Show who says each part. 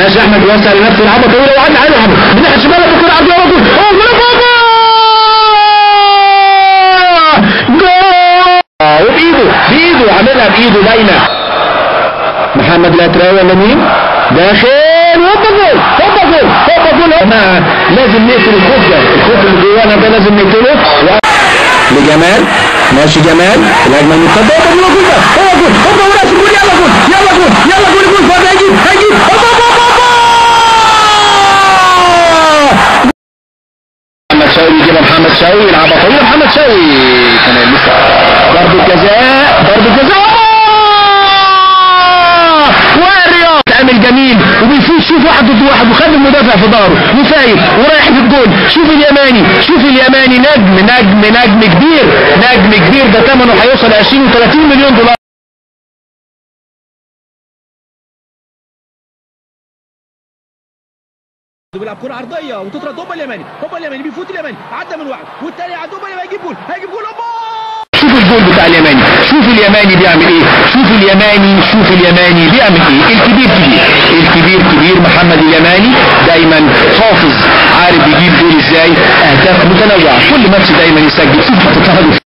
Speaker 1: ماشي احمد يوسع لنفسه لعبه طويله وعدى عليه محمد من ناحيه الشمال الكره عرضيه على طول هو جول جول وبايده بايده عاملها بايده باينه محمد لا تراوي ولا مين داخل هوبا جول هوبا جول هوبا جول ما لازم نقتل الخوف ده الخوف اللي جوانا ده لازم نقتله لجمال ماشي جمال الهجمه المرتده هوبا جول جول ده هو جول هوبا وراس جول يلا جول يلا جول يلا جول جول فاضي هيجيب هيجيب هوبا هوبا هوبا محمد شوقي يجيبها محمد شوقي يلعبها طويله محمد شوقي كان لسه ضربه جزاء ضربه جزاء والرياض عامل جميل وبيفوز شوف واحد ضد واحد وخد المدافع في ظهره وفايت ورايح في الجول شوف اليماني شوف اليماني نجم نجم نجم كبير نجم كبير ده ثمنه هيوصل 20 و30 مليون دولار
Speaker 2: بيلعب كرة عرضية وتطرد هوبا اليماني هوبا اليماني بيفوت اليماني عدى من واحد والتاني عدى هوبا اليماني هيجيب جول هيجيب جول هوبا
Speaker 1: شوف الجول بتاع اليماني شوف اليماني بيعمل ايه شوف اليماني شوف اليماني بيعمل ايه الكبير كبير الكبير كبير محمد اليماني دايما حافظ عارف يجيب جول ازاي اهداف متنوعه كل ماتش دايما يسجل شوف حطها له